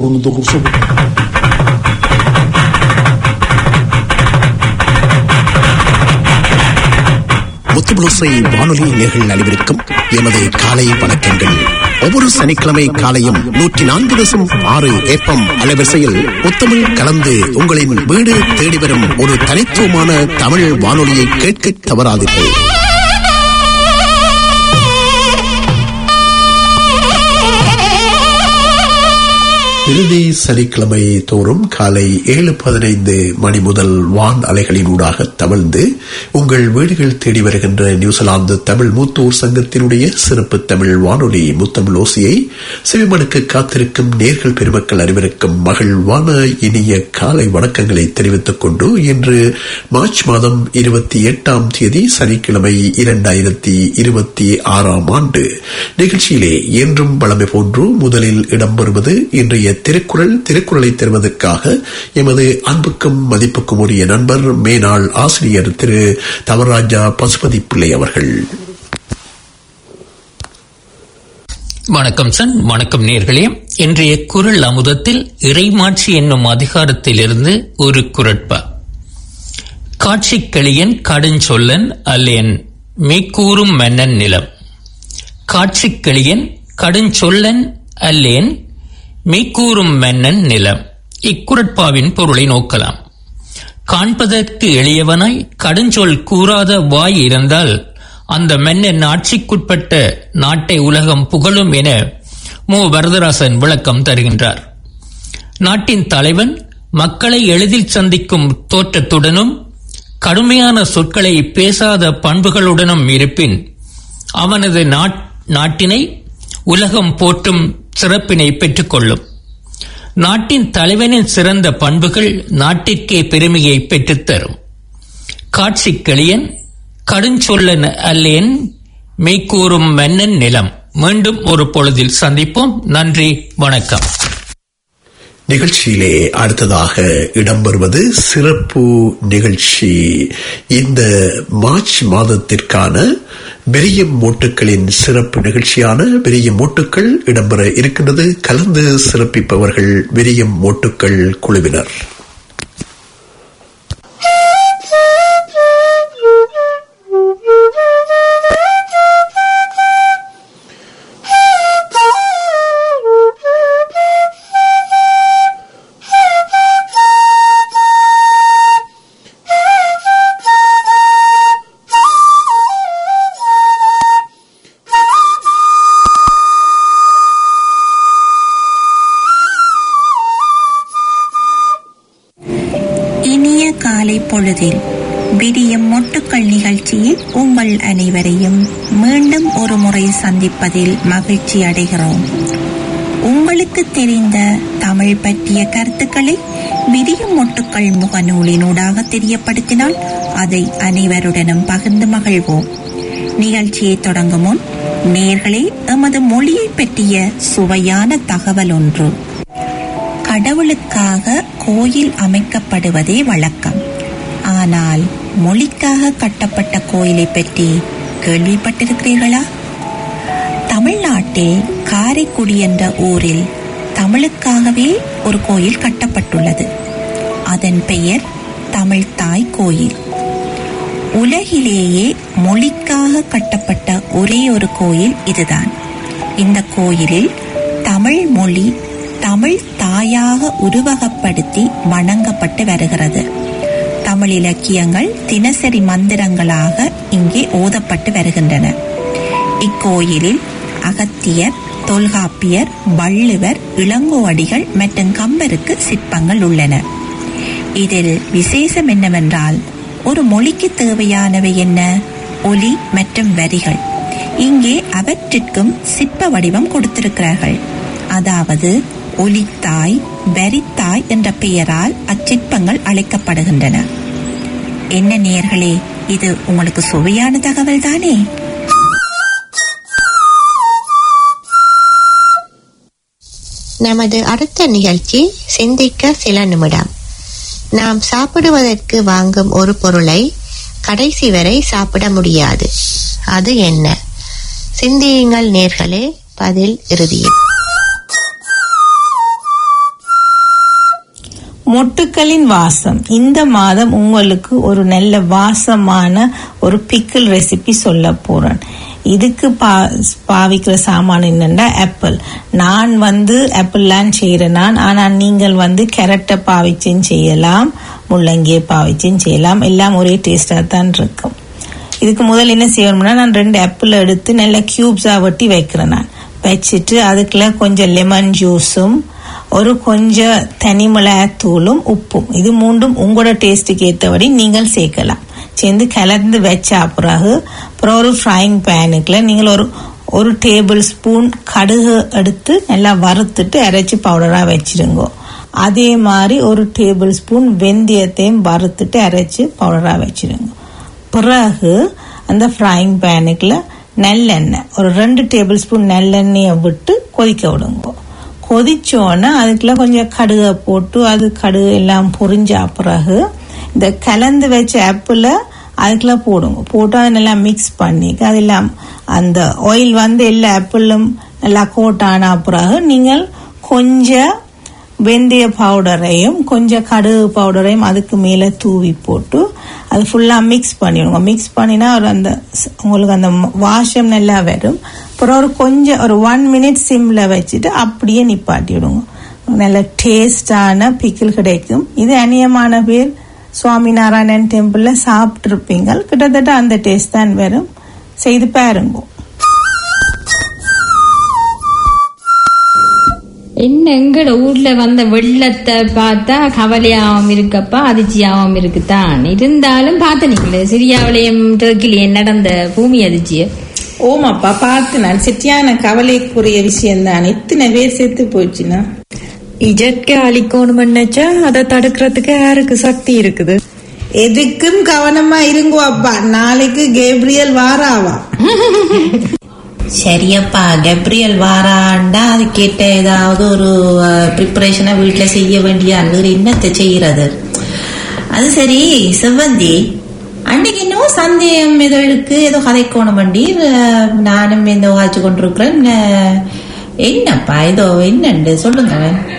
كونوا تغرسوا முத்துபுலசை வானொலி நேர்கள் அனைவருக்கும் எமது காலை வணக்கங்கள் ஒவ்வொரு சனிக்கிழமை காலையும் நூற்றி நான்கு தசம் ஆறு ஏப்பம் அலைவரிசையில் முத்தமிழ் கலந்து உங்களின் வீடு தேடி வரும் ஒரு தனித்துவமான தமிழ் வானொலியை கேட்க தவறாதீர்கள் இறுதி சனிக்கிழமை தோறும் காலை ஏழு பதினைந்து மணி முதல் வான் அலைகளின் ஊடாக தவழ்ந்து உங்கள் வீடுகள் தேடி வருகின்ற நியூசிலாந்து தமிழ் மூத்தோர் சங்கத்தினுடைய சிறப்பு தமிழ் வானொலி முத்தமிழ் ஓசியை செவிமனுக்கு காத்திருக்கும் நேர்கள் பெருமக்கள் அனைவருக்கும் மகிழ்வான இனிய காலை வணக்கங்களை தெரிவித்துக் கொண்டு இன்று மார்ச் மாதம் இருபத்தி எட்டாம் தேதி சனிக்கிழமை இரண்டாயிரத்தி இருபத்தி ஆறாம் ஆண்டு நிகழ்ச்சியிலே என்றும் வளமை போன்று முதலில் இடம்பெறுவது இன்றைய திருக்குறள் திருக்குறளை தருவதற்காக எமது அன்புக்கும் மதிப்புக்கும் உரிய நண்பர் மேனாள் ஆசிரியர் திரு தவராஜா பசுபதி பிள்ளை அவர்கள் வணக்கம் சன் வணக்கம் நேர்களே இன்றைய குரல் அமுதத்தில் இறைமாட்சி என்னும் அதிகாரத்திலிருந்து ஒரு குரட்பா காட்சிக்களியன் கடுஞ்சொல்லன் அல்லேன் மேக்கூறும் மன்னன் நிலம் காட்சிக்களியன் கடுஞ்சொல்லன் அல்லேன் மெய்க்கூறும் மன்னன் நிலம் இக்குரட்பாவின் பொருளை நோக்கலாம் காண்பதற்கு எளியவனாய் கடுஞ்சொல் கூறாத வாய் இருந்தால் அந்த மன்னன் ஆட்சிக்குட்பட்ட நாட்டை உலகம் புகழும் என மு வரதராசன் விளக்கம் தருகின்றார் நாட்டின் தலைவன் மக்களை எளிதில் சந்திக்கும் தோற்றத்துடனும் கடுமையான சொற்களை பேசாத பண்புகளுடனும் இருப்பின் அவனது நாட்டினை உலகம் போற்றும் சிறப்பினை பெற்றுக்கொள்ளும் நாட்டின் தலைவனின் சிறந்த பண்புகள் நாட்டிற்கே பெருமையை பெற்றுத்தரும் காட்சிக்களியன் கடுஞ்சொல்லன் அல்லேன் மெய்க்கூறும் மன்னன் நிலம் மீண்டும் ஒரு பொழுதில் சந்திப்போம் நன்றி வணக்கம் நிகழ்ச்சியிலே அடுத்ததாக இடம்பெறுவது சிறப்பு நிகழ்ச்சி இந்த மார்ச் மாதத்திற்கான விரியம் மூட்டுக்களின் சிறப்பு நிகழ்ச்சியான விரியம் மூட்டுக்கள் இடம்பெற இருக்கின்றது கலந்து சிறப்பிப்பவர்கள் விரியம் மூட்டுக்கள் குழுவினர் பொழுதில் விடியும் மொட்டுக்கள் நிகழ்ச்சியில் உங்கள் அனைவரையும் மீண்டும் ஒரு முறை சந்திப்பதில் மகிழ்ச்சி அடைகிறோம் உங்களுக்கு தெரிந்த தமிழ் பற்றிய கருத்துக்களை விடியும் மொட்டுக்கள் முகநூலினூடாக தெரியப்படுத்தினால் அதை அனைவருடனும் பகிர்ந்து மகிழ்வோம் நிகழ்ச்சியை தொடங்கும் முன் நேர்களே எமது மொழியை பற்றிய சுவையான தகவல் ஒன்று கடவுளுக்காக கோயில் அமைக்கப்படுவதே வழக்கம் ஆனால் மொழிக்காக கட்டப்பட்ட கோயிலை பற்றி கேள்விப்பட்டிருக்கிறீர்களா தமிழ்நாட்டில் காரைக்குடி என்ற ஊரில் தமிழுக்காகவே ஒரு கோயில் கட்டப்பட்டுள்ளது அதன் பெயர் தமிழ்தாய் கோயில் உலகிலேயே மொழிக்காக கட்டப்பட்ட ஒரே ஒரு கோயில் இதுதான் இந்த கோயிலில் தமிழ் மொழி தமிழ் தாயாக உருவகப்படுத்தி வணங்கப்பட்டு வருகிறது தமிழ் இலக்கியங்கள் தினசரி மந்திரங்களாக இங்கே ஓதப்பட்டு வருகின்றன இக்கோயிலில் அகத்தியர் தொல்காப்பியர் வள்ளுவர் இளங்கோவடிகள் மற்றும் கம்பருக்கு சிற்பங்கள் உள்ளன இதில் விசேஷம் என்னவென்றால் ஒரு மொழிக்கு தேவையானவை என்ன ஒலி மற்றும் வரிகள் இங்கே அவற்றிற்கும் சிற்ப வடிவம் கொடுத்திருக்கிறார்கள் அதாவது ஒலித்தாய் வரித்தாய் என்ற பெயரால் அச்சிற்பங்கள் அழைக்கப்படுகின்றன என்ன நேர்களே இது உங்களுக்கு சுவையான தகவல் தானே நமது அடுத்த நிகழ்ச்சி சிந்திக்க சில நிமிடம் நாம் சாப்பிடுவதற்கு வாங்கும் ஒரு பொருளை கடைசி வரை சாப்பிட முடியாது அது என்ன சிந்தியுங்கள் நேர்களே பதில் இறுதியில் மொட்டுக்களின் வாசம் இந்த மாதம் உங்களுக்கு ஒரு நல்ல வாசமான ஒரு பிக்கிள் ரெசிபி சொல்ல போறேன் இதுக்கு பா பாவிக்கிற சாமான் என்னன்னா ஆப்பிள் நான் வந்து ஆப்பிள்லாம் செய்கிறேன் நான் ஆனால் நீங்கள் வந்து கேரட்டை பாவிச்சும் செய்யலாம் முள்ளங்கியை பாவிச்சும் செய்யலாம் எல்லாம் ஒரே டேஸ்டாக தான் இருக்கும் இதுக்கு முதல்ல என்ன செய்யணும்னா நான் ரெண்டு ஆப்பிள் எடுத்து நல்ல கியூப்ஸாக வெட்டி வைக்கிறேன் நான் வச்சுட்டு அதுக்குள்ள கொஞ்சம் லெமன் ஜூஸும் ஒரு கொஞ்சம் தனி மிளகாத்தூளும் உப்பும் இது மூன்றும் உங்களோட டேஸ்ட்டுக்கு ஏற்றபடி நீங்கள் சேர்க்கலாம் சேர்ந்து கலந்து வச்ச பிறகு அப்புறம் ஒரு ஃப்ரைங் பேனுக்குள்ள நீங்கள் ஒரு ஒரு டேபிள் ஸ்பூன் கடுகு எடுத்து நல்லா வறுத்துட்டு அரைச்சி பவுடராக வச்சிருங்க அதே மாதிரி ஒரு டேபிள் ஸ்பூன் வெந்தயத்தையும் வறுத்துட்டு அரைச்சி பவுடராக வச்சிருங்க பிறகு அந்த ஃப்ரைங் பேனுக்குள்ள நல்லெண்ணெய் ஒரு ரெண்டு டேபிள் ஸ்பூன் நல்லெண்ணெயை விட்டு கொதிக்க விடுங்க கொதிச்சோன்னே அதுக்குள்ள கொஞ்சம் கடுகை போட்டு அது கடுகு எல்லாம் பொரிஞ்ச பிறகு இந்த கலந்து வச்ச ஆப்பிள அதுக்குள்ள போடுங்க போட்டு அதை நல்லா மிக்ஸ் பண்ணி அதெல்லாம் அந்த ஆயில் வந்து எல்லா ஆப்பிளும் நல்லா கோட் ஆன பிறகு நீங்கள் கொஞ்சம் வெந்தய பவுடரையும் கொஞ்சம் கடுகு பவுடரையும் அதுக்கு மேலே தூவி போட்டு அது ஃபுல்லாக மிக்ஸ் பண்ணிடுங்க மிக்ஸ் பண்ணினா ஒரு அந்த ஸ்- உங்களுக்கு அந்த ம- வாசம் நல்லா வரும் அப்புறம் ஒரு கொஞ்சம் ஒரு ஒன் மினிட் சிம்மில் வச்சுட்டு அப்படியே நிப்பாட்டி விடுங்க நல்ல டேஸ்டான பிக்கிள் கிடைக்கும் இது அநியமான பேர் சுவாமிநாராயணன் டெம்பிளில் சாப்பிட்ருப்பீங்க கிட்டத்தட்ட அந்த டேஸ்ட் தான் வரும் செய்து பாருங்க என்ன எங்கட ஊர்ல வந்த வெள்ளத்தை பார்த்தா கவலையாவும் இருக்கப்பா அதிர்ச்சியாவும் இருக்குதான் இருந்தாலும் பார்த்து நிக்கல சிரியாவிலையும் டர்க்கிலையும் நடந்த பூமி அதிர்ச்சியை ஓமாப்பா பார்த்து நான் செட்டியான கவலைக்குரிய விஷயம் தான் இத்தனை பேர் செத்து போச்சுன்னா இயற்கை அழிக்கணும் நினைச்சா அதை தடுக்கிறதுக்கு யாருக்கு சக்தி இருக்குது எதுக்கும் கவனமா இருங்கோ அப்பா நாளைக்கு கேப்ரியல் வாராவா சரியப்பா கப்ரியல் வாராண்டா அது கேட்ட ஏதாவது ஒரு ப்ரிப்பரேஷனை வீட்டில் செய்ய வேண்டிய அல்லது என்னத்தை செய்யறது அது சரி செவ்வந்தி அன்னைக்கு என்னவோ சந்தேகம் ஏதோ இருக்கு ஏதோ கதைக்கோணம் வண்டி அஹ், நானும் ஏதோ வாய்ச்சி கொண்டிருக்கிறேன் அஹ், என்னப்பா ஏதோ என்னண்டு சொல்லுங்க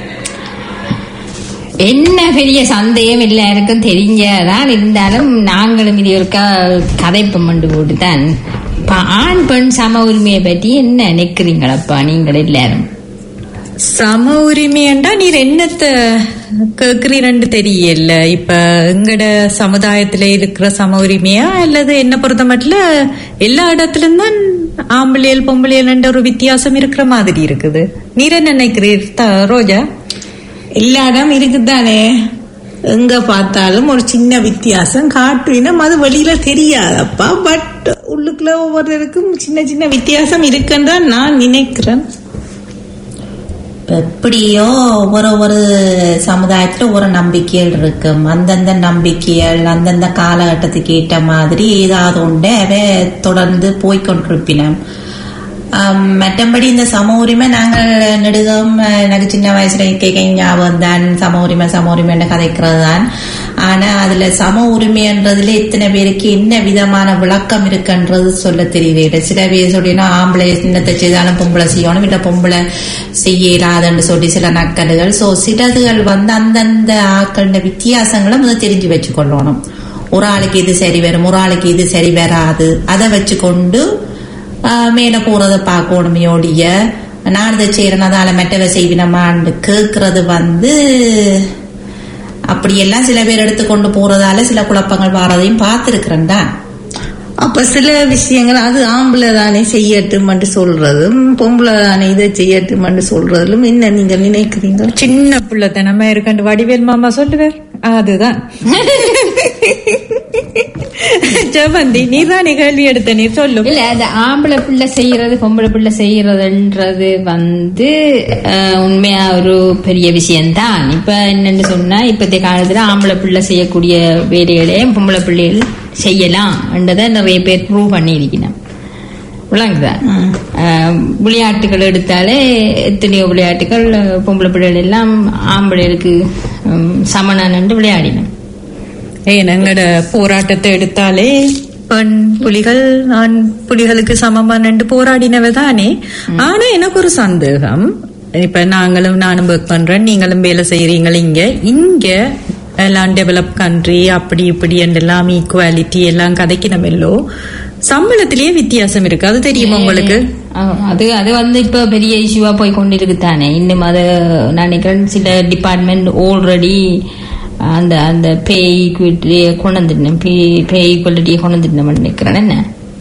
என்ன பெரிய சந்தேகம் எல்லாருக்கும் தெரிஞ்சதான் இருந்தாலும் நாங்களும் இது ஒருக்கா கதைப்பம் மண்டு போட்டுதான் இப்ப ஆண் பெண் சம உரிமையை பற்றி என்ன நினைக்கிறீங்களப்பா நீங்கள் எல்லாரும் சம உரிமையண்டா நீர் என்னத்த கேக்குறீரண்டு தெரியல இப்ப எங்கட சமுதாயத்துல இருக்கிற சம உரிமையா அல்லது என்ன பொறுத்த மட்டும் எல்லா இடத்துலயும் தான் ஆம்பளையல் பொம்பளையல் ஒரு வித்தியாசம் இருக்கிற மாதிரி இருக்குது நீர் என்ன நினைக்கிறீர் த- ரோஜா எல்லா இடம் இருக்குதானே எங்க பார்த்தாலும் ஒரு சின்ன வித்தியாசம் காட்டுவினம் அது வெளியில தெரியாதப்பா பட் உள்ளுக்குள்ள ஒவ்வொருத்தருக்கும் சின்ன சின்ன வித்தியாசம் இருக்குன்னு தான் நான் நினைக்கிறேன் இப்ப எப்படியோ ஒவ்வொரு ஒரு சமுதாயத்துல ஒரு நம்பிக்கைகள் இருக்கும் அந்தந்த நம்பிக்கைகள் அந்தந்த காலகட்டத்துக்கு ஏற்ற மாதிரி ஏதாவது உண்டு அவை தொடர்ந்து போய்கொண்டிருப்பினோம் ஆம், மற்றபடி இந்த சம உரிமை நாங்கள் நெடுகம் அஹ், எனக்கு சின்ன வயசுல கேட்க ஞாபகம் தான் சம உரிமை சம உரிமைன்னு கதைக்கிறது தான் ஆனா அதுல சம உரிமைன்றதுல எத்தனை பேருக்கு என்ன விதமான விளக்கம் இருக்குன்றது சொல்ல தெரியல சில பேர் சொல்லினா ஆம்பளை சின்னத்தை செய்தாலும் பொம்பளை செய்யணும் இல்ல பொம்பளை செய்ய இயலாதுன்னு சொல்லி சில நக்கல்கள் சோ சிலதுகள் வந்து அந்தந்த ஆக்கள வித்தியாசங்களை முதல் தெரிஞ்சு வச்சுக்கொள்ளணும் ஒரு ஆளுக்கு இது சரி வரும் ஒரு ஆளுக்கு இது சரி வராது அதை வச்சுக்கொண்டு ஆஹ், மேல போறதை பார்க்கணுமே ஒழிய நான் இதை செய்யறேன் அதால மெட்டவை செய்வினமான்னு கேட்கறது வந்து அப்படியெல்லாம் சில பேர் எடுத்துக்கொண்டு போறதால சில குழப்பங்கள் வாரதையும் பார்த்திருக்கிறேன் தான் அப்ப சில விஷயங்கள் அது ஆம்பளை தானே செய்யட்டும்னு சொல்றதும் பொம்பளை தானே இதை செய்யட்டும்னு சொல்றதும் என்ன நீங்க நினைக்கிறீங்க சின்ன பிள்ளைத்தனமா இருக்கண்டு வடிவேல் மாமா சொல்லுவார் அதுதான் ஜெவந்தி நீதான் கேள்வி எடுத்த நீ சொல்லு இல்ல அது ஆம்பளை பிள்ளை செய்யறது பொம்பளை பிள்ளை செய்யறதுன்றது வந்து அஹ், உண்மையா ஒரு பெரிய விஷயம்தான் இப்ப என்னன்னு சொன்னா இப்பத்திய காலத்துல ஆம்பளை பிள்ளை செய்யக்கூடிய வேலைகளே பொம்பளை பிள்ளைகள் செய்யலாம் என்றதை நிறைய பேர் ப்ரூவ் பண்ணியிருக்கணும் விளங்குதா அஹ், விளையாட்டுகள் எடுத்தாலே எத்தனையோ விளையாட்டுகள் அஹ், பொம்பளை பிள்ளைகள் எல்லாம் ஆம்பளைகளுக்கு உம், சமனான் என்று விளையாடினோம் ஏன் எங்கட போராட்டத்தை எடுத்தாலே பெண் புலிகள் ஆண் புலிகளுக்கு சமமா நின்று போராடினவ தானே ஆனா எனக்கு ஒரு சந்தேகம் இப்ப நாங்களும் நானும் ஒர்க் பண்றேன் நீங்களும் வேலை செய்யறீங்க இங்க இங்க எல்லாம் டெவலப் கண்ட்ரி அப்படி இப்படி எல்லாம் ஈக்குவாலிட்டி எல்லாம் கதைக்கணுமெல்லோ சம்பளத்திலேயே வித்தியாசம் இருக்கு அது தெரியுமா உங்களுக்கு ஆ, அது அது வந்து இப்ப பெரிய இஷ்யூவா போய் கொண்டிருக்கு தானே இன்னும் அது நான் நினைக்கிறேன் சில டிபார்ட்மெண்ட் ஆல்ரெடி அந்த அந்த பே ஈக்குவிட்டியை கொண்டு வந்துட்டேன் பே ஈக்குவலிட்டியை கொண்டு வந்துட்டேன் நினைக்கிறேன் என்ன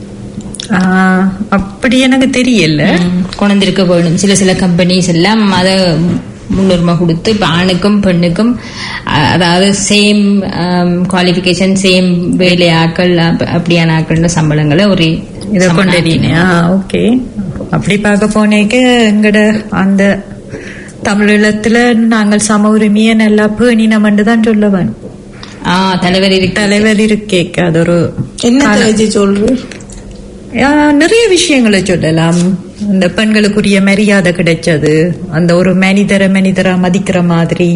ஆ, அப்படி எனக்கு தெரியல ம், கொண்டு வந்திருக்க வேணும் சில சில கம்பெனிஸ் எல்லாம் அதை முன்னுரிமை கொடுத்து இப்ப ஆணுக்கும் பெண்ணுக்கும் அ- அதாவது சேம் குவாலிஃபிகேஷன் சேம் வேலையாக்கள் அப்ப- அப்படியான ஆட்கள் சம்பளங்களை ஒரு இத கொண்டீங்க ஓகே அப்படி பார்க்க போனேக்க எங்கட அந்த தமிழீழத்துல நாங்கள் சம உரிமையை நல்லா பேணினமன்று தான் சொல்ல வேணும் ஆ தலைவர் இருக்கு தலைவர் இருக்கேக்க அது ஒரு என்ன காலம். தேஜி சொல்ற ஆ, நிறைய விஷயங்களை சொல்லலாம் இந்த பெண்களுக்குரிய மரியாதை கிடைச்சது அந்த ஒரு மனிதரை மனிதரா மதிக்கிற மாதிரி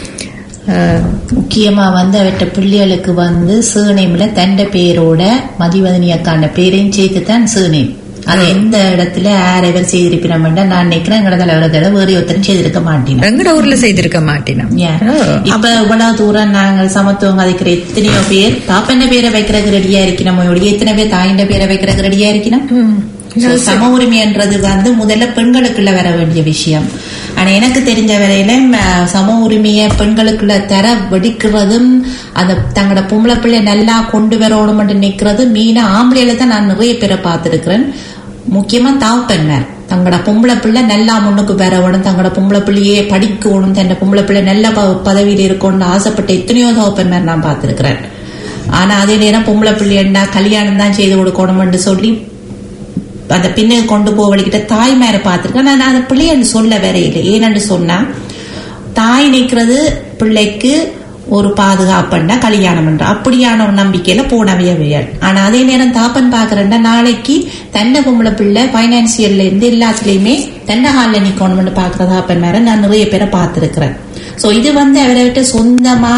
ஆ, முக்கியமா வந்து அவற்ற பிள்ளைகளுக்கு வந்து சீர்நேம்ல தண்ட பேரோட மதிவதனி அக்கான பேரையும் சேர்த்து தான் சீர்நேம் அது எந்த இடத்துல யாரைவர் செய்திருப்பினோம்னா நான் நினைக்கிறேன் எங்கட தலைவரத்தோட வேறு ஒருத்தரும் செய்திருக்க மாட்டேன் எங்கட ஊர்ல செய்திருக்க மாட்டினோம் ஏன்? இப்ப இவ்வளவு தூரம் நாங்கள் சமத்துவம் கதைக்கிற எத்தனையோ பேர் பாப்பன பேரை வைக்கிறதுக்கு ரெடியா இருக்கணும் எத்தனை பேர் தாயின்ற பேரை வைக்கிறதுக்கு ரெடியா இருக்கணும் So, சம உரிமைன்றது வந்து முதல்ல பெண்களுக்குள்ள வர வேண்டிய விஷயம் ஆனா எனக்கு தெரிஞ்ச வரையில ம, சம உரிமையை பெண்களுக்குள்ள தர வெடிக்கிறதும் அந்த தங்களோட பொம்பளை பிள்ளை நல்லா கொண்டு வரணும்னு நிக்கிறது மீனா ஆம்பளையில தான் நான் நிறைய பேரை பார்த்திருக்கிறேன் முக்கியமா தாப்பன்மார் தங்களோட பொம்பளை பிள்ளை நல்லா முன்னுக்கு வரணும் தங்களோட பொம்பளை பிள்ளையே படிக்கணும் தன்னோட பொம்பளை பிள்ளை நல்ல ப- பதவியில் இருக்கணும்னு ஆசைப்பட்ட எத்தனையோ தகப்பன்மார் நான் பார்த்திருக்கிறேன் ஆனா அதே நேரம் பொம்பளை பிள்ளைன்னா கல்யாணம் தான் செய்து கொடுக்கணும்னு சொல்லி அந்த பின்னுக்கு கொண்டு போவழிக்கிட்ட தாய் மேல பார்த்திருக்கேன் நான் அந்த பிள்ளைய சொல்ல வேற இல்லை ஏன்னு சொன்னா தாய் நிற்கிறது பிள்ளைக்கு ஒரு பாதுகாப்புன்னா கல்யாணம் பண்ற அப்படியான ஒரு நம்பிக்கையில போனவையவையல் ஆனா அதே நேரம் தாப்பன் பாக்குறேன்னா நாளைக்கு தன்னை பொம்பளை பிள்ளை பைனான்சியல்ல இருந்து எல்லாத்துலயுமே தன்னை ஹாலில் நிக்கணும்னு பாக்குற தாப்பன் மேல நான் நிறைய பேரை பார்த்திருக்கிறேன் சோ இது வந்து அவரை விட்டு சொந்தமா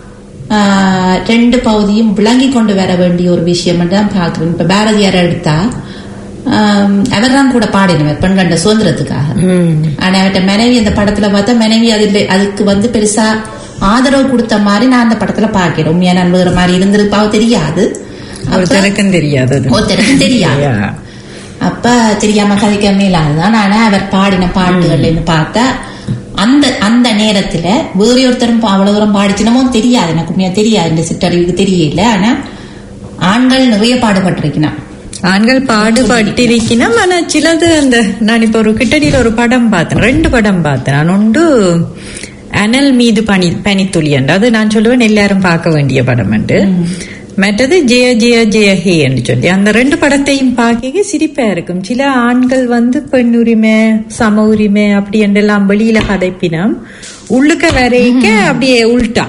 ஆஹ், ரெண்டு பகுதியும் விளங்கி கொண்டு வர வேண்டிய ஒரு விஷயம் தான் பாக்குறேன் இப்ப பாரதியார் எடுத்தா அவர் தான் கூட பாடினவர் பெண்கண்ட சுதந்திரத்துக்காக ஆனா அவர்கிட்ட மனைவி அந்த படத்துல பார்த்தா மனைவி அதுல அதுக்கு வந்து பெருசா ஆதரவு கொடுத்த மாதிரி நான் அந்த படத்துல பாக்கிறேன் உண்மையா நண்புகிற மாதிரி இருந்திருப்பாவோ தெரியாது அப்ப- ஒருத்தருக்கும் தெரியாது அது. ஒருத்தருக்கும் தெரியாது Yeah. அப்ப தெரியாம கதைக்க மேலாதுதான் ஆனா அவர் பாடின பாட்டுகள்னு பார்த்தா அந்த அந்த நேரத்துல வேற ஒருத்தரும் பா- அவ்வளவு தூரம் பாடிச்சினமோ தெரியாது எனக்கு உண்மையா தெரியாது இந்த சிற்றறிவுக்கு தெரியல ஆனா ஆண்கள் நிறைய பாடுபட்டிருக்கிறான் ஆண்கள் பாடுபட்டிருக்கணும் ஆனா சிலது அந்த நான் இப்ப ஒரு கிட்டடியில ஒரு படம் பார்த்தேன் ரெண்டு படம் பார்த்தேன் நான் ஒன்று அனல் மீது பனி பனித்துளி என்று அது நான் சொல்லுவேன் எல்லாரும் பார்க்க வேண்டிய படம் என்று மற்றது ஜெய ஜெய ஜெய ஹே என்று சொல்லி அந்த ரெண்டு படத்தையும் பார்க்க சிரிப்பா இருக்கும் சில ஆண்கள் வந்து பெண் உரிமை சம உரிமை அப்படி என்றெல்லாம் வெளியில கதைப்பினம் உள்ளுக்க வரைக்க அப்படியே உள்டா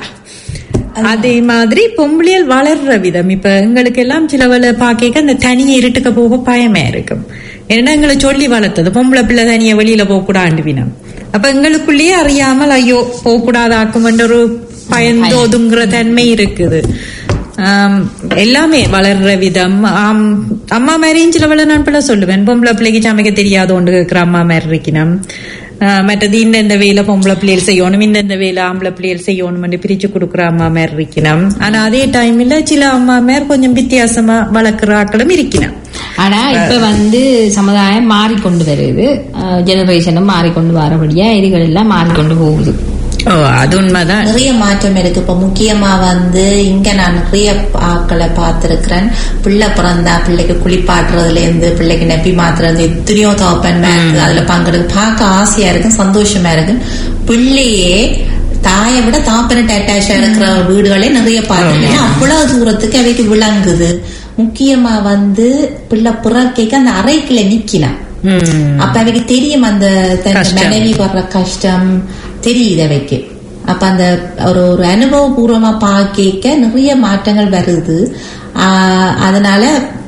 அதே மாதிரி பொம்பளையல் வளர்ற விதம் இப்ப எங்களுக்கு எல்லாம் சிலவளை பாக்க அந்த தனியை இருட்டுக்க போக பயமா இருக்கும் ஏன்னா எங்களை சொல்லி வளர்த்தது பொம்பளை பிள்ளை தனிய வெளியில போக கூடாண்டு வினம் அப்ப எங்களுக்குள்ளேயே அறியாமல் ஐயோ போக கூடாதாக்கும் ஒரு பயந்து ஒதுங்குற தன்மை இருக்குது ஆம், எல்லாமே வளர்ற விதம் ஆம், அம்மா மாதிரியும் சிலவளை நான் பிள்ளை சொல்லுவேன் பொம்பளை பிள்ளைக்கு சமைக்க தெரியாத ஒன்று இருக்கிற அம்மா மாதிரி இருக்கணும் ஆஹ் மற்றது இந்த இந்த வேலை பொம்பளை பிள்ளைகள் செய்யணும் இந்த இந்த வேலை ஆம்பளை பிள்ளைகள் செய்யணும் பிரிச்சு கொடுக்குற அம்மா மாதிரி இருக்கணும் ஆனா அதே டைம்ல சில அம்மா மாதிரி கொஞ்சம் வித்தியாசமா வளர்க்குற ஆட்களும் இருக்கணும் ஆனா இப்ப வந்து சமுதாயம் மாறிக்கொண்டு வருது ஜெனரேஷனும் மாறிக்கொண்டு வரபடியா இதுகள் எல்லாம் மாறிக்கொண்டு போகுது ஓ அது உண்மைதான் நிறைய மாற்றம் இருக்கு இப்ப முக்கியமா வந்து இங்க நான் நிறைய ஆக்களை பார்த்திருக்கிறேன் பிள்ளை பிறந்தா பிள்ளைக்கு குளிப்பாட்டுறதுல இருந்து பிள்ளைக்கு நெப்பி மாத்துறது எத்தனையோ தோப்பன் இருக்கு அதுல பங்கெடுக்க பார்க்க ஆசையா இருக்கு சந்தோஷமா இருக்கு பிள்ளையே தாயை விட தாப்பனிட்டு அட்டாச்சா இருக்கிற வீடுகளே நிறைய பார்த்திருக்கேன் அவ்வளவு தூரத்துக்கு அவைக்கு விளங்குது முக்கியமா வந்து பிள்ளை பிறக்கைக்கு அந்த அறைக்குள்ள நிக்கலாம் உம் அப்ப அவைக்கு தெரியும் அந்த தன் கஷ்டம். மனைவி படுற கஷ்டம் தெரியுது அவைக்கு அப்ப அந்த ஒரு ஒரு அனுபவபூர்வமா பாக்க நிறைய மாற்றங்கள் வருது ஆஹ் அதனால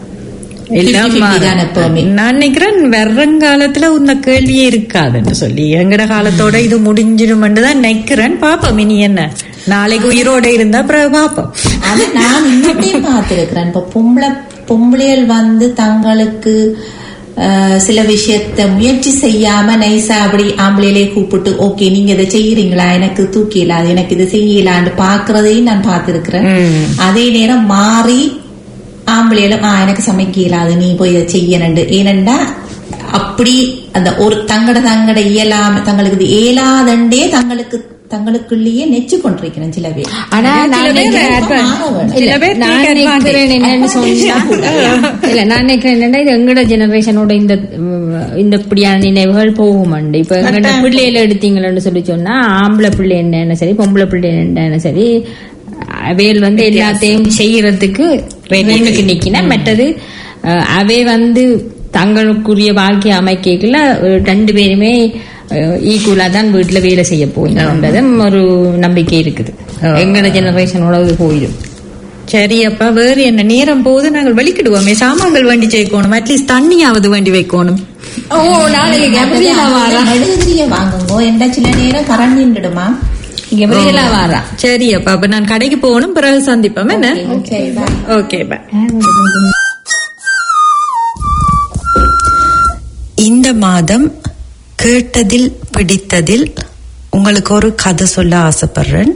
எல்லாம் 50-50 தான் எப்பவுமே நான் நினைக்கிறேன் வருங்காலத்துல உந்த கேள்வியே இருக்காதுன்னு சொல்லி எங்கட காலத்தோட இது முடிஞ்சிடும்னு தான் நினைக்கிறேன் பாப்போம் இனி என்ன நாளைக்கு உயிரோட இருந்தா அப்புறம் பாப்போம் ஆனா நான் இன்னொட்டையும் பார்த்திருக்கிறேன் இப்ப பொம்பளை பொம்பளைகள் வந்து தங்களுக்கு அஹ், சில விஷயத்த முயற்சி செய்யாம நைஸா அப்படி ஆம்பளையிலே கூப்பிட்டு ஓகே நீங்க இதை செய்யறீங்களா எனக்கு தூக்கிடலாம் எனக்கு இதை செய்யலான்னு பாக்குறதையும் நான் பார்த்திருக்கிறேன் அதே நேரம் மாறி ஆம்பளையில ஆ எனக்கு சமைக்க இயலாது நீ போய் இதை செய்யணுண்டு ஏனண்டா அப்படி அந்த ஒரு தங்கட தங்கட இயலாம தங்களுக்கு இது இயலாதண்டே தங்களுக்கு தங்களுக்குள்ளேயே நெச்சு கொண்டிருக்கிறேன் சில பேர் ஆனா நான் சில பேர் நினைக்கிறேன் advan- மாற வேணும். சில இல்ல, பேர் நான் take advantage. நினைக்கிறேன் என்னன்னு சொன்னா இல்ல நான் நினைக்கிறேன் என்னன்னா இது எங்கட ஜெனரேஷனோட இந்த உம், இந்த இப்படியான நினைவுகள் போகுமண்டு இப்ப எங்கட பிள்ளையில எடுத்தீங்களன்னு சொல்லி சொன்னா ஆம்பளை பிள்ளை என்ன சரி பொம்பளை பிள்ளை என்ன சரி அவையில் வந்து எல்லாத்தையும் செய்யறதுக்கு முன்னுக்கு நிக்கினா மற்றது அஹ், அவை வந்து தங்களுக்குரிய வாழ்க்கை அமைக்கல ரெண்டு பேருமே ஈக்குவலா தான் வீட்டுல வேலை செய்ய போயின்றதும் ஒரு நம்பிக்கை இருக்குது எங்கட ஜெனரேஷனோட இது போயிடும் சரி அப்பா வேறு என்ன நேரம் போது நாங்கள் வெளிக்கிடுவோமே சாமான்கள் வேண்டி சேர்க்கணும் அட்லீஸ்ட் தண்ணியாவது வேண்டி வைக்கணும் ஓ நாளைக்கு கபரியலா வாரா மெழுகுதிரிய வாங்குங்க எந்த சில நேரம் கரண்ட் நின்றுடுமா கபரியலா வாரா சரி அப்பா அப்ப நான் கடைக்கு போகணும் பிறகு சந்திப்போம் என்ன சரி bye. ஓகே பா இந்த மாதம் கேட்டதில் பிடித்ததில் உங்களுக்கு ஒரு கதை சொல்ல ஆசைப்படுறேன்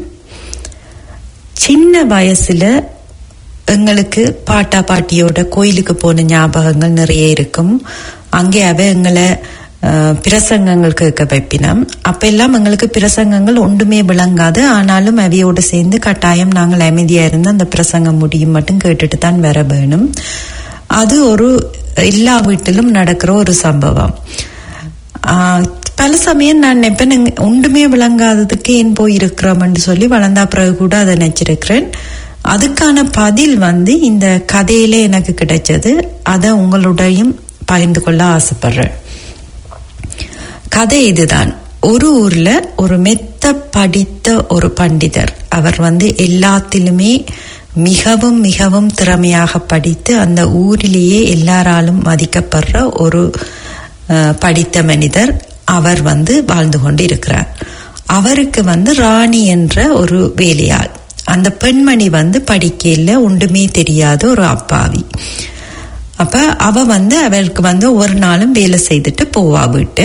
சின்ன வயசுல எங்களுக்கு பாட்டா பாட்டியோட கோயிலுக்கு போன ஞாபகங்கள் நிறைய இருக்கும் அங்கே அவ எங்களை அஹ், பிரசங்கங்கள் கேட்க வைப்பினோம் அப்ப எல்லாம் எங்களுக்கு பிரசங்கங்கள் ஒன்றுமே விளங்காது ஆனாலும் அவையோடு சேர்ந்து கட்டாயம் நாங்கள் அமைதியா இருந்து அந்த பிரசங்கம் முடியும் மட்டும் கேட்டுட்டு தான் வர வேணும் அது ஒரு எல்லா வீட்டிலும் நடக்கிற ஒரு சம்பவம் ஆஹ், பல சமயம் நான் நினைப்பேன் "நீங்க ஒன்றுமே விளங்காததுக்கு ஏன் போய் இருக்கிறோம்னு சொல்லி வளர்ந்தா பிறகு கூட அதை நினைச்சிருக்கிறேன் அதுக்கான பதில் வந்து இந்த கதையிலே எனக்கு கிடைச்சது அதை உங்களுடையும் பகிர்ந்து கொள்ள ஆசைப்படுறேன் கதை இதுதான் ஒரு ஊர்ல ஒரு மெத்த படித்த ஒரு பண்டிதர் அவர் வந்து எல்லாத்திலுமே மிகவும் மிகவும் திறமையாக படித்து அந்த ஊரிலேயே எல்லாராலும் மதிக்கப்படுற ஒரு அஹ், படித்த மனிதர் அவர் வந்து வாழ்ந்து கொண்டு இருக்கிறார் அவருக்கு வந்து ராணி என்ற ஒரு வேலையாள் அந்த பெண்மணி வந்து படிக்கையில் ஒன்றுமே தெரியாத ஒரு அப்பாவி அப்ப அவ வந்து அவளுக்கு வந்து ஒரு நாளும் வேலை செய்துட்டு போவா வீட்டு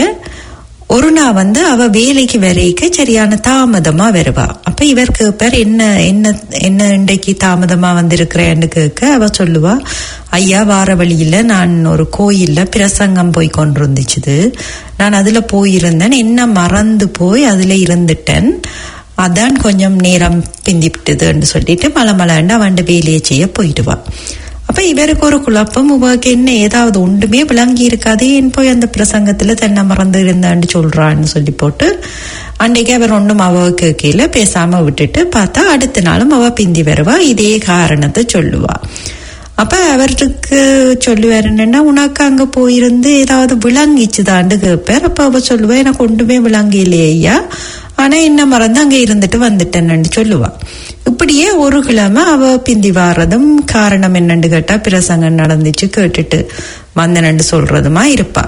ஒரு நாள் வந்து அவ வேலைக்கு வரைக்க சரியான தாமதமா வருவா அப்ப இவர் கேட்பார் என்ன என்ன என்ன இன்றைக்கு தாமதமா வந்திருக்கிறேன்னு கேட்க அவ சொல்லுவா ஐயா வார வழியில நான் ஒரு கோயில்ல பிரசங்கம் போய் கொண்டிருந்துச்சுது நான் அதுல போயிருந்தேன் என்ன மறந்து போய் அதுல இருந்துட்டேன் அதான் கொஞ்சம் நேரம் பிந்திவிட்டதுன்னு சொல்லிட்டு மலை மலைண்டு அவன் வேலையை செய்ய போயிடுவா அப்ப இவருக்கு ஒரு குழப்பம் உவக்கு என்ன ஏதாவது ஒன்றுமே விளங்கி இருக்காது ஏன் போய் அந்த பிரசங்கத்துல தன்னை மறந்து இருந்தான்னு சொல்றான்னு சொல்லி போட்டு அன்றைக்கு அவர் ஒன்றும் அவ கேட்கல பேசாம விட்டுட்டு பார்த்தா அடுத்த நாளும் அவ பிந்தி வருவா இதே காரணத்தை சொல்லுவா அப்ப அவருக்கு சொல்லுவார் என்னன்னா உனக்கு அங்க போயிருந்து ஏதாவது விளங்கிச்சுதான்னு கேட்பார் அப்ப அவ சொல்லுவா எனக்கு ஒன்றுமே விளங்கலையே ஐயா ஆனா என்ன மறந்து அங்க இருந்துட்டு வந்துட்டேன்னு சொல்லுவா இப்படியே ஒரு கிழமை அவ பிந்தி வாரதும் காரணம் என்னன்னு கேட்டா பிரசங்கம் நடந்துச்சு கேட்டுட்டு வந்தனன்னு சொல்றதுமா இருப்பா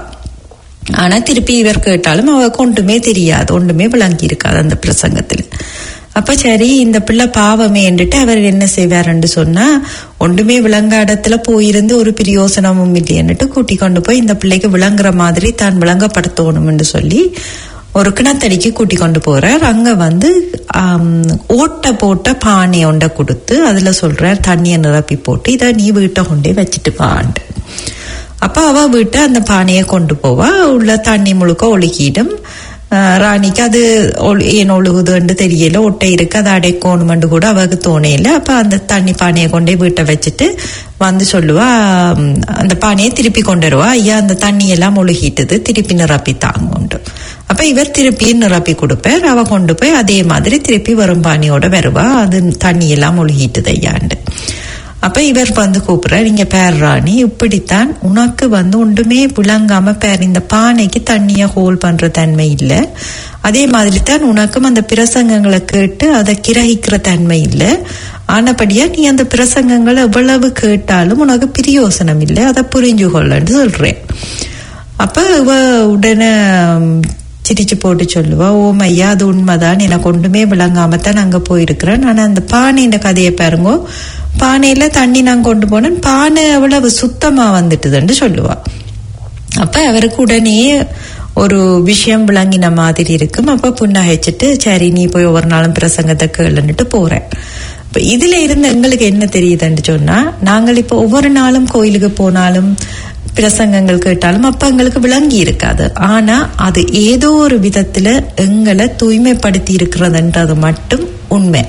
ஆனா திருப்பி இவர் கேட்டாலும் அவருக்கு ஒன்றுமே தெரியாது ஒன்றுமே விளங்கி இருக்காது அந்த பிரசங்கத்துல அப்ப சரி இந்த பிள்ளை பாவமே என்றுட்டு அவர் என்ன செய்வாருன்னு சொன்னா ஒன்றுமே விளங்க இடத்துல போயிருந்து ஒரு பிரயோசனமும் இல்லையன்னுட்டு கூட்டி கொண்டு போய் இந்த பிள்ளைக்கு விளங்குற மாதிரி தான் விளங்கப்படுத்தணும்னு சொல்லி ஒரு கிணத்தடிக்கு கூட்டி கொண்டு போறார் அங்க வந்து ஆம், ஓட்டை போட்ட பானை ஒன்றை கொடுத்து அதுல சொல்றார் தண்ணியை நிரப்பி போட்டு இதை நீ வீட்டை கொண்டே வச்சுட்டு பாண்டு அப்ப அவ வீட்டை அந்த பானையை கொண்டு போவா உள்ள தண்ணி முழுக்க ஒழுகிடும் ஆஹ் ராணிக்கு அது ஒழு- ஏன் ஒழுகுதுன்னு தெரியல ஒட்டை இருக்கு அதை அடைக்கணுமெண்டு கூட அவருக்கு தோணையில அப்ப அந்த தண்ணி பானையை கொண்டே வீட்டை வச்சுட்டு வந்து சொல்லுவா "ம், அந்த பானையை திருப்பி கொண்டு வருவா ஐயா அந்த தண்ணி எல்லாம் ஒழுகிட்டது திருப்பி நிரப்பி தாங்கண்டு அப்ப இவர் திருப்பி நிரப்பி கொடுப்பார் அவ கொண்டு போய் அதே மாதிரி திருப்பி வரும் பானையோட வருவா அது தண்ணி எல்லாம் ஒழுகிட்டுது ஐயாண்டு அப்ப இவர் வந்து கூப்பிடுறார் இங்க பேர் ராணி இப்படித்தான் உனக்கு வந்து ஒன்றுமே விளங்காம பேர் இந்த பானைக்கு தண்ணிய ஹோல் பண்ற தன்மை இல்ல அதே மாதிரி தான் உனக்கும் அந்த பிரசங்கங்களை கேட்டு அதை கிரகிக்கிற தன்மை இல்ல ஆனபடியா நீ அந்த பிரசங்கங்களை எவ்வளவு கேட்டாலும் உனக்கு பிரியோசனம் இல்லை அதை புரிஞ்சு கொள்ளன்னு சொல்றேன் அப்ப இவ உடனே ம், சிரிச்சு போட்டு சொல்லுவா ஓம் ஐயா அது உண்மைதான் எனக்கு ஒன்றுமே விளங்காமத்தான் அங்க போயிருக்கிறேன் ஆனா அந்த பானையின் கதையை பாருங்க பானையில தண்ணி நான் கொண்டு போனேன் பானை அவ்வளவு சுத்தமா வந்துட்டுதுன்னு சொல்லுவா அப்ப அவருக்கு உடனே ஒரு விஷயம் விளங்கின மாதிரி இருக்கும் அப்ப புன்னகைச்சிட்டு சரி நீ போய் ஒவ்வொரு நாளும் பிரசங்கத்தை கேளுன்னுட்டு போறேன் இப்ப இதுல இருந்து எங்களுக்கு என்ன தெரியுதுன்னு சொன்னா நாங்கள் இப்ப ஒவ்வொரு நாளும் கோயிலுக்கு போனாலும் பிரசங்கங்கள் கேட்டாலும் அப்ப எங்களுக்கு விளங்கி இருக்காது ஆனா அது ஏதோ ஒரு விதத்துல எங்களை தூய்மைப்படுத்தி இருக்கிறதுன்றது மட்டும் உண்மை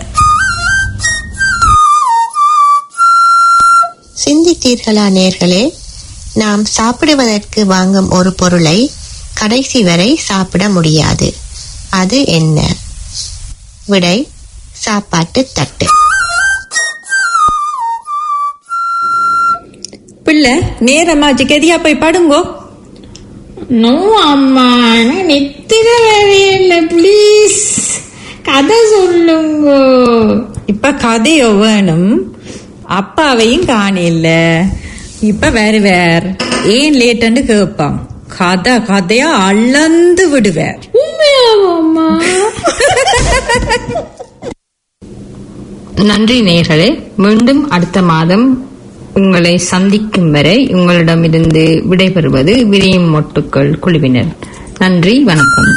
சிந்தித்தீர்களா நேர்களே நாம் சாப்பிடுவதற்கு வாங்கும் ஒரு பொருளை கடைசி வரை சாப்பிட முடியாது அது என்ன விடை சாப்பாட்டு தட்டு பிள்ளை நேரமாச்சு கெதியா போய் படுங்கோ நோ அம்மா எனக்கு நெத்திர வரையில ப்ளீஸ் கதை சொல்லுங்க இப்ப கதையோ வேணும் அப்பாவையும் காணல இப்ப வேற வேற ஏன் லேட்டன்னு கேட்பான் கதை கதையா அளந்து விடுவேர் உண்மையாவாம்மா நன்றி நேர்களே மீண்டும் அடுத்த மாதம் உங்களை சந்திக்கும் வரை உங்களிடமிருந்து விடைபெறுவது விரியும் மொட்டுக்கள் குழுவினர் நன்றி வணக்கம்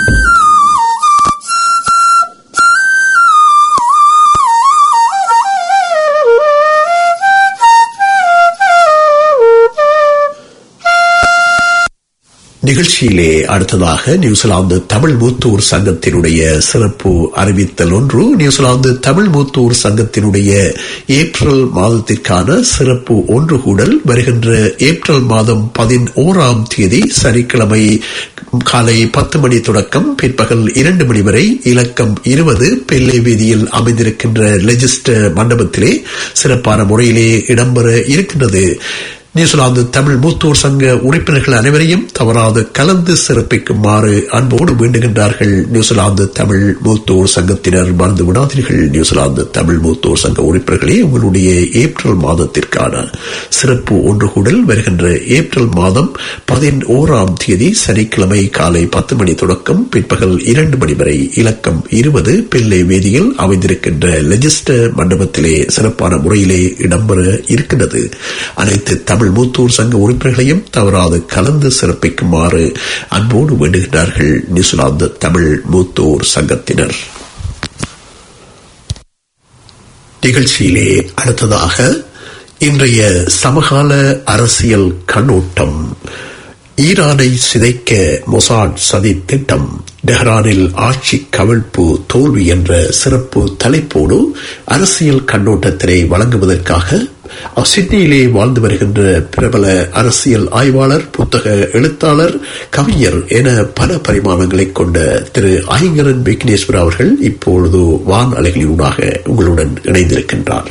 நிகழ்ச்சியிலே அடுத்ததாக நியூசிலாந்து தமிழ் மூத்தூர் சங்கத்தினுடைய சிறப்பு அறிவித்தல் ஒன்று நியூசிலாந்து தமிழ் மூத்தூர் சங்கத்தினுடைய ஏப்ரல் மாதத்திற்கான சிறப்பு ஒன்று கூடல் வருகின்ற ஏப்ரல் மாதம் பதினோராம் தேதி சனிக்கிழமை காலை பத்து மணி தொடக்கம் பிற்பகல் இரண்டு மணி வரை இலக்கம் இருபது பெல்லை வீதியில் அமைந்திருக்கின்ற லெஜிஸ்டர் மண்டபத்திலே சிறப்பான முறையிலே இடம்பெற இருக்கின்றது நியூசிலாந்து தமிழ் மூத்தோர் சங்க உறுப்பினர்கள் அனைவரையும் தவறாது கலந்து சிறப்பிக்குமாறு அன்போடு வேண்டுகின்றார்கள் நியூசிலாந்து தமிழ் மூத்தோர் சங்கத்தினர் மறந்து விடாதீர்கள் நியூசிலாந்து தமிழ் மூத்தோர் சங்க உறுப்பினர்களே உங்களுடைய ஏப்ரல் மாதத்திற்கான சிறப்பு ஒன்று கூடல் வருகின்ற ஏப்ரல் மாதம் பதினோராம் தேதி சனிக்கிழமை காலை பத்து மணி தொடக்கம் பிற்பகல் இரண்டு மணி வரை இலக்கம் இருபது பிள்ளை வேதியில் அமைந்திருக்கின்ற லெஜிஸ்டர் மண்டபத்திலே சிறப்பான முறையிலே இடம்பெற இருக்கின்றது அனைத்து தமிழ் மூத்தூர் சங்க உறுப்பினர்களையும் தவறாது கலந்து சிறப்பிக்குமாறு அன்போடு வேண்டுகின்றார்கள் நியூசிலாந்து தமிழ் மூத்தோர் சங்கத்தினர் நிகழ்ச்சியிலே அடுத்ததாக இன்றைய சமகால அரசியல் கண்ணோட்டம் ஈரானை சிதைக்க மொசாட் சதி திட்டம் டெஹ்ரானில் ஆட்சி கவிழ்ப்பு தோல்வி என்ற சிறப்பு தலைப்போடு அரசியல் கண்ணோட்டத்தினை வழங்குவதற்காக சிட்னியிலே வாழ்ந்து வருகின்ற பிரபல அரசியல் ஆய்வாளர் புத்தக எழுத்தாளர் கவிஞர் என பல பரிமாணங்களை கொண்ட திரு ஐங்கரன் விக்னேஸ்வர் அவர்கள் இப்பொழுது வான் அலைகளினூடாக உங்களுடன் இணைந்திருக்கின்றார்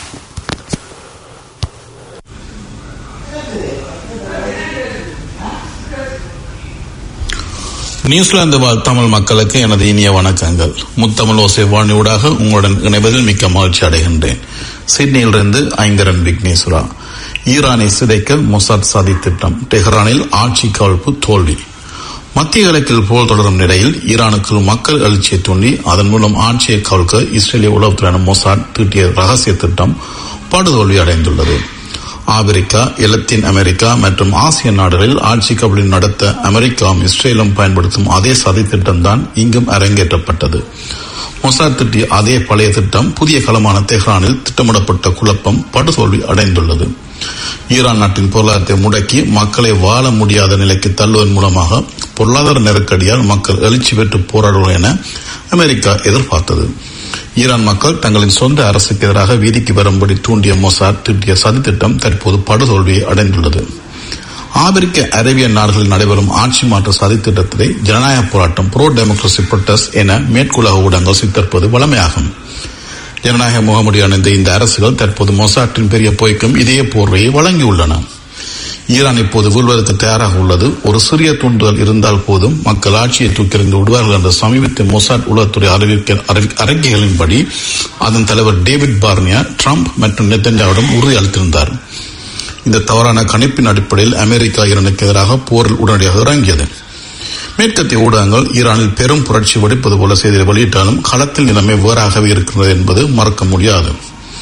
நியூசிலாந்து வாழ் தமிழ் மக்களுக்கு எனது இனிய வணக்கங்கள் முத்தமிழ் ஓசை வாணியூடாக உங்களுடன் இணைவதில் மிக்க மகிழ்ச்சி அடைகின்றேன் சிட்னியிலிருந்து ஐங்கரன் விக்னேஸ்வரா ஈரானை சிதைக்க மொசாத் சதி திட்டம் டெஹ்ரானில் ஆட்சி கவிழ்ப்பு தோல்வி மத்திய கிழக்கில் போர் தொடரும் நிலையில் ஈரானுக்குள் மக்கள் எழுச்சியை தூண்டி அதன் மூலம் ஆட்சியை கவிழ்க்க இஸ்ரேலிய உளவுத்துறையான மொசாட் தீட்டிய ரகசிய திட்டம் படுதோல்வி அடைந்துள்ளது ஆப்பிரிக்கா லத்தீன் அமெரிக்கா மற்றும் ஆசிய நாடுகளில் ஆட்சி கபடி நடத்த அமெரிக்காவும் இஸ்ரேலும் பயன்படுத்தும் அதே சதி திட்டம்தான் இங்கும் அரங்கேற்றப்பட்டது மொசாத் திட்டிய அதே பழைய திட்டம் புதிய களமான தெஹ்ரானில் திட்டமிடப்பட்ட குழப்பம் படுதோல்வி அடைந்துள்ளது ஈரான் நாட்டின் பொருளாதாரத்தை முடக்கி மக்களை வாழ முடியாத நிலைக்கு தள்ளுவதன் மூலமாக பொருளாதார நெருக்கடியால் மக்கள் எழுச்சி பெற்று போராடுவார் என அமெரிக்கா எதிர்பார்த்தது ஈரான் மக்கள் தங்களின் சொந்த அரசுக்கு எதிராக வீதிக்கு வரும்படி தூண்டிய மொசாத் திட்டிய சதித்திட்டம் தற்போது படுதோல்வியை அடைந்துள்ளது ஆப்பிரிக்க அரேபிய நாடுகளில் நடைபெறும் ஆட்சி மாற்ற சதித்திட்டத்தை ஜனநாயக போராட்டம் புரோ டெமோக்ரசி புரொட்டஸ் என மேற்குலக ஊடகங்கள் சித்தற்பது வளமையாகும் ஜனநாயக முகமுடி அணிந்த இந்த அரசுகள் தற்போது மொசாட்டின் பெரிய பொய்க்கும் இதே போர்வையை வழங்கியுள்ளன ஈரான் இப்போது வீழ்வதற்கு தயாராக உள்ளது ஒரு சிறிய தூண்டுதல் இருந்தால் போதும் மக்கள் ஆட்சியை தூக்கிறிந்து விடுவார்கள் என்ற சமீபத்திய மொசாட் உளவுத்துறை அறிவிக்க அறிக்கைகளின்படி அதன் தலைவர் டேவிட் பார்னியா ட்ரம்ப் மற்றும் நெத்தன்யாவிடம் உறுதி அளித்திருந்தார் இந்த தவறான கணிப்பின் அடிப்படையில் அமெரிக்கா ஈரானுக்கு எதிராக போரில் உடனடியாக இறங்கியது மேற்கத்திய ஊடகங்கள் ஈரானில் பெரும் புரட்சி வெடிப்பது போல செய்தியை வெளியிட்டாலும் களத்தில் நிலைமை வேறாகவே இருக்கிறது என்பது மறக்க முடியாது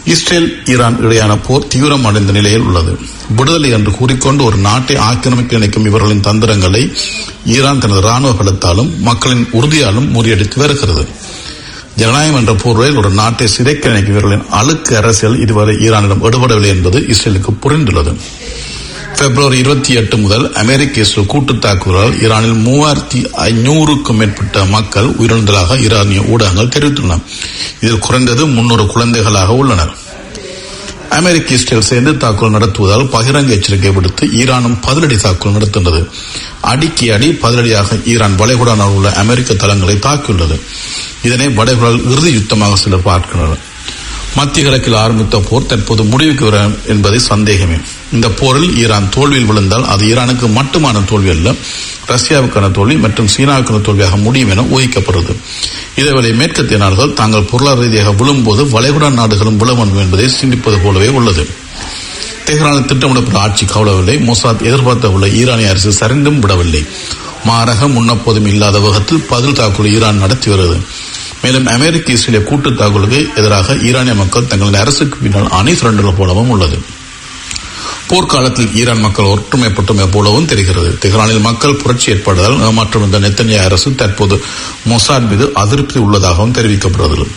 இஸ்ரேல் ஈரான் இடையான போர் தீவிரமடைந்த நிலையில் உள்ளது விடுதலை என்று கூறிக்கொண்டு ஒரு நாட்டை ஆக்கிரமிக்க நினைக்கும் இவர்களின் தந்திரங்களை ஈரான் தனது ராணுவ பலத்தாலும் மக்களின் உறுதியாலும் முறியடித்து வருகிறது ஜனநாயகம் என்ற போர்வையில் ஒரு நாட்டை சிதைக்க நினைக்கும் இவர்களின் அழுக்கு அரசியல் இதுவரை ஈரானிடம் எடுபடவில்லை என்பது இஸ்ரேலுக்கு புரிந்துள்ளது பிப்ரவரி இருபத்தி எட்டு முதல் அமெரிக்க இஸ்ரேல் கூட்டு தாக்குதலால் ஈரானில் மூவாயிரத்தி ஐநூறுக்கும் மேற்பட்ட மக்கள் உயிரிழந்ததாக ஈரானிய ஊடகங்கள் தெரிவித்துள்ளன இதில் குறைந்தது முன்னூறு குழந்தைகளாக உள்ளனர் அமெரிக்க இஸ்ரேல் சேர்ந்து தாக்குதல் நடத்துவதால் பகிரங்க எச்சரிக்கை விடுத்து ஈரானும் பதிலடி தாக்குதல் நடத்துகிறது அடிக்கு அடி பதிலடியாக ஈரான் வளைகுடாவில் உள்ள அமெரிக்க தளங்களை தாக்கியுள்ளது இதனை வளைகுடால் இறுதி யுத்தமாக சிலர் பார்க்கின்றனர் மத்திய கிழக்கில் ஆரம்பித்த போர் தற்போது முடிவுக்கு வரும் என்பதை சந்தேகமே இந்த போரில் ஈரான் தோல்வியில் விழுந்தால் அது ஈரானுக்கு மட்டுமான தோல்வி அல்ல ரஷ்யாவுக்கான தோல்வி மற்றும் சீனாவுக்கான தோல்வியாக முடியும் என ஊகிக்கப்படுகிறது இதேவேளை மேற்கத்திய நாடுகள் தாங்கள் பொருளாதார ரீதியாக விழும்போது வளைகுடா நாடுகளும் விழ வேண்டும் என்பதை சிந்திப்பது போலவே உள்ளது தெஹ்ரானில் திட்டமிடப்பட்ட ஆட்சி கவலவில்லை மொசாத் எதிர்பார்த்த உள்ள ஈரானிய அரசு சரிந்தும் விடவில்லை மாறாக முன்னப்போதும் இல்லாத வகத்தில் பதில் தாக்குதல் ஈரான் நடத்தி வருகிறது மேலும் அமெரிக்க இஸ்ரேலிய கூட்டு தாக்குதலுக்கு எதிராக ஈரானிய மக்கள் தங்களின் அரசுக்கு பின்னால் அணி திரண்டுள்ள போலவும் உள்ளது போர்க்காலத்தில் ஈரான் மக்கள் ஒற்றுமைப்பட்டுமை போலவும் தெரிகிறது தெஹ்ரானில் மக்கள் புரட்சி ஏற்படுவதால் ஏமாற்றம் வந்த நெத்தனிய அரசு தற்போது மொசாட் மீது அதிருப்தி உள்ளதாகவும் தெரிவிக்கப்படுகிறது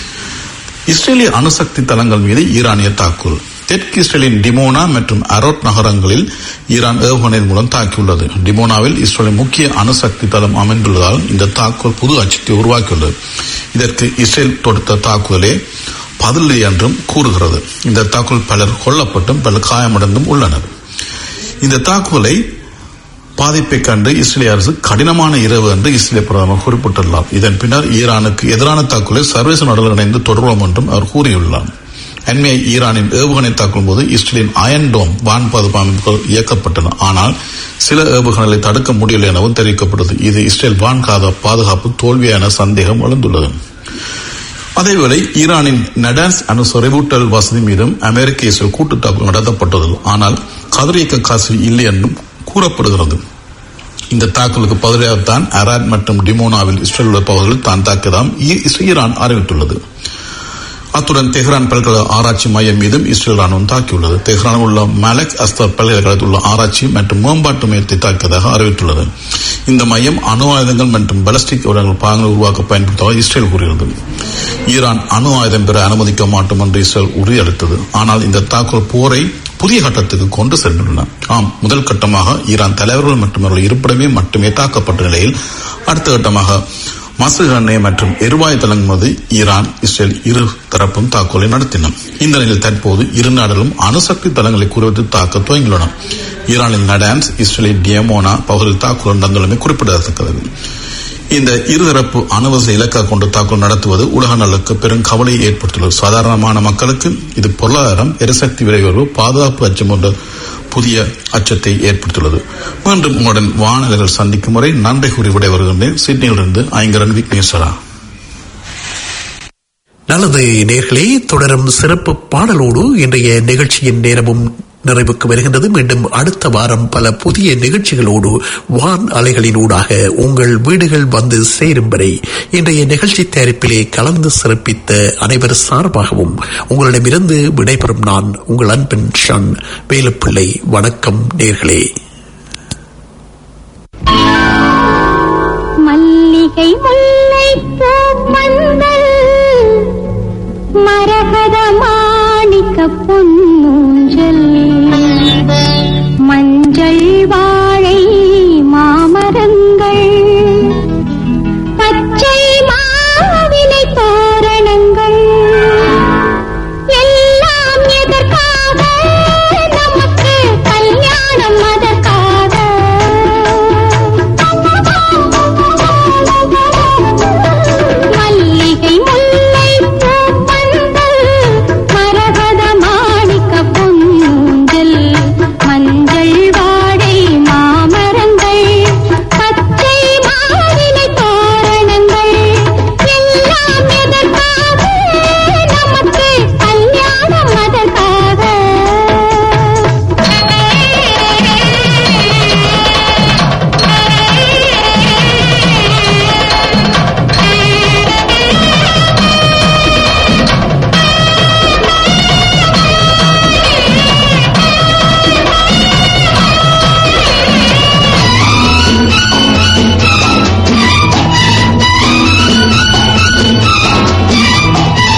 இஸ்ரேலிய அணுசக்தி தளங்கள் மீது ஈரானிய தாக்குதல் தெற்கு இஸ்ரேலின் டிமோனா மற்றும் அரோட் நகரங்களில் ஈரான் ஏவுகணை மூலம் தாக்கியுள்ளது டிமோனாவில் இஸ்ரேலின் முக்கிய அணுசக்தி தளம் அமைந்துள்ளதால் இந்த தாக்குதல் புது அச்சத்தை உருவாக்கியுள்ளது இதற்கு இஸ்ரேல் தொடுத்த தாக்குதலே பதிலடி என்றும் கூறுகிறது இந்த தாக்குதல் பலர் கொல்லப்பட்டும் பலர் காயமடைந்தும் உள்ளனர் இந்த தாக்குதலை பாதிப்பை கண்டு இஸ்ரேலிய அரசு கடினமான இரவு என்று இஸ்ரேலிய பிரதமர் குறிப்பிட்டுள்ளார் இதன் பின்னர் ஈரானுக்கு எதிரான தாக்குதலை சர்வதேச நாடுகள் இணைந்து தொடர்வோம் என்றும் அவர் கூறியுள்ளார் அண்மையை ஈரானின் ஏவுகணை தாக்கும் போது இஸ்ரேலின் அயன்டோம் வான் பாதுகாப்பு அமைப்புகள் இயக்கப்பட்டன ஆனால் சில ஏவுகணைகளை தடுக்க முடியவில்லை எனவும் தெரிவிக்கப்பட்டது இது இஸ்ரேல் வான் பாதுகாப்பு தோல்வியான சந்தேகம் எழுந்துள்ளது அதேவேளை ஈரானின் நடாஸ் அணு சொறைவூட்டல் வசதி மீதும் அமெரிக்க இஸ்ரேல் கூட்டு தாக்குதல் நடத்தப்பட்டது ஆனால் கதிரியக்க காசு இல்லை என்றும் கூறப்படுகிறது இந்த தாக்குதலுக்கு பதிலாகத்தான் அராட் மற்றும் டிமோனாவில் இஸ்ரேல் உள்ள பகுதிகளில் தான் தாக்கியதாம் ஈரான் அறிவித்துள்ளது அத்துடன் தெஹ்ரான் பல்கலை ஆராய்ச்சி மையம் மீதும் இஸ்ரேல் ராணுவம் தாக்கியுள்ளது தெஹ்ரானில் உள்ள மலக் அஸ்தர் பல்கலைக்கழகத்தில் உள்ள ஆராய்ச்சி மற்றும் மேம்பாட்டு மையத்தை தாக்கியதாக அறிவித்துள்ளது இந்த மையம் அணு ஆயுதங்கள் மற்றும் பலஸ்டிக் உரங்கள் பாகங்கள் உருவாக்க பயன்படுத்ததாக இஸ்ரேல் கூறுகிறது ஈரான் அணு ஆயுதம் பெற அனுமதிக்க மாட்டோம் என்று இஸ்ரேல் உறுதியளித்தது ஆனால் இந்த தாக்குதல் போரை புதிய கட்டத்துக்கு கொண்டு சென்றுள்ளன ஆம் முதல் கட்டமாக ஈரான் தலைவர்கள் மற்றும் அவர்கள் இருப்பிடமே மட்டுமே தாக்கப்பட்ட நிலையில் அடுத்த கட்டமாக மசு எண்ணெய் மற்றும் எரிவாயு தளங்கள் மீது ஈரான் இஸ்ரேல் இரு தரப்பும் தாக்குதலை நடத்தின இந்த நிலையில் தற்போது இரு நாடுகளும் அணுசக்தி தளங்களை குறித்து தாக்க துவங்கியுள்ளன ஈரானின் நடான்ஸ் இஸ்ரேலின் டியமோனா பகுதியில் தாக்குதல் நடந்துள்ளமை குறிப்பிடத்தக்கது இந்த இருதரப்பு அணுவசை இலக்காக கொண்டு தாக்குதல் நடத்துவது உலக நலனுக்கு பெரும் கவலையை ஏற்படுத்தியுள்ளது சாதாரணமான மக்களுக்கு இது பொருளாதாரம் எரிசக்தி விலை உயர்வு பாதுகாப்பு அச்சம் போன்ற புதிய அச்சத்தை ஏற்படுத்தியுள்ளது மீண்டும் உங்களுடன் வானொலிகள் சந்திக்கும் முறை நன்றி கூறி விடைபெறுகின்றேன் சிட்னியிலிருந்து ஐங்கரன் விக்னேஸ்வரா நல்லது நேர்களே தொடரும் சிறப்பு பாடலோடு இன்றைய நிகழ்ச்சியின் நேரமும் நிறைவுக்கு வருகின்றது மீண்டும் அடுத்த வாரம் பல புதிய நிகழ்ச்சிகளோடு வான் அலைகளினூடாக உங்கள் வீடுகள் வந்து சேரும் வரை இன்றைய நிகழ்ச்சி தயாரிப்பிலே கலந்து சிறப்பித்த அனைவர் சார்பாகவும் உங்களிடமிருந்து விடைபெறும் நான் உங்கள் அன்பின் ஷன் வேலுப்பிள்ளை வணக்கம் நேர்களே மல்லிகை முல்லை பூ